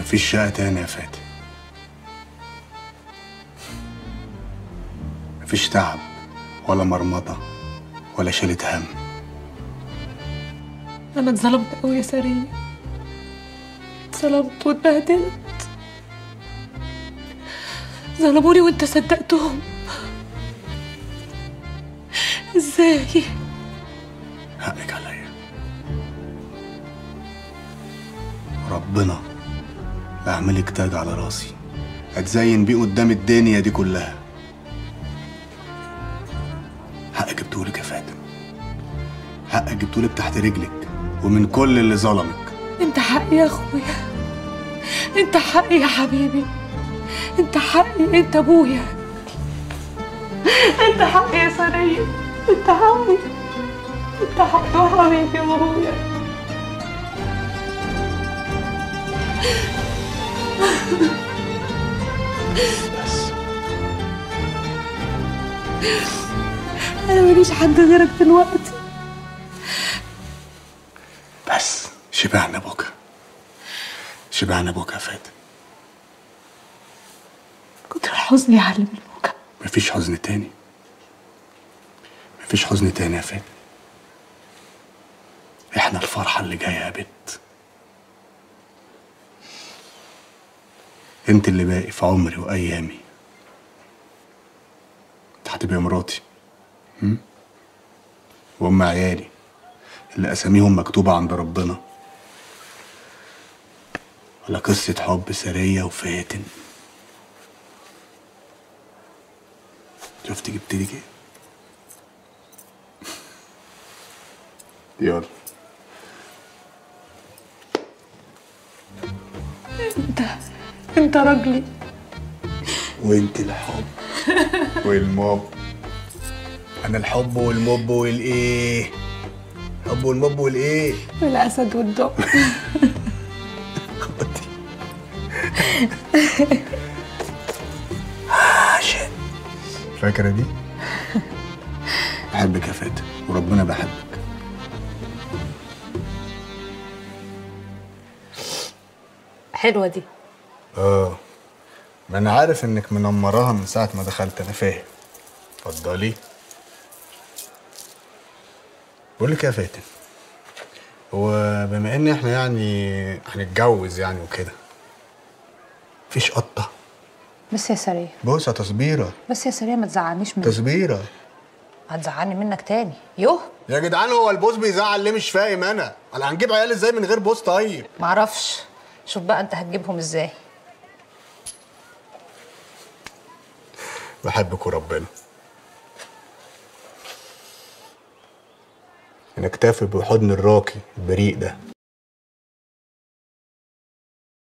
مفيش شقة تاني يا فاتن مفيش تعب ولا مرمطة ولا شيلة هم انا اتظلمت قوي يا سرية اتظلمت واتبهدلت ظلموني وانت صدقتهم ازاي حقك عليا ربنا أعملك تاج على راسي أتزين بيه قدام الدنيا دي كلها حقك جبتهولك يا فاتن حقك جبتهولك تحت رجلك ومن كل اللي ظلمك انت حقي يا اخويا انت حقي يا حبيبي انت حقي انت ابويا انت حقي يا سرية انت حقي انت حقي يا حبيبي يا ابويا بس انا ماليش حد غيرك دلوقتي بس شبعنا بكا شبعنا بكا يا فاتن كتر الحزن يعلم البكا مفيش حزن تاني مفيش حزن تاني يا فاتن احنا الفرحة اللي جاية يا بت انت اللي باقي في عمري وايامي انت هتبقي مراتي هم؟ وام عيالي اللي اساميهم مكتوبة عند ربنا ولا قصة حب سرية وفاتن شفت جبت لك ايه يلا انت انت راجلي وانت الحب والموب انا الحب والموب والايه الحب والموب والايه والاسد والدب عشان فاكرة دي؟ بحبك يا فاتن وربنا بحبك حلوه دي اه ما انا عارف انك منمراها من ساعة ما دخلت انا فاهم اتفضلي بقول لك يا فاتن هو بما ان احنا يعني هنتجوز يعني وكده مفيش قطة بس يا سرية بص يا تصبيرة بس يا سرية ما تزعلنيش منك تصبيرة هتزعلني منك تاني يوه يا جدعان هو البوس بيزعل ليه مش فاهم انا انا هنجيب عيال ازاي من غير بوس طيب معرفش شوف بقى انت هتجيبهم ازاي بحبك وربنا نكتفي بحضن الراقي البريء ده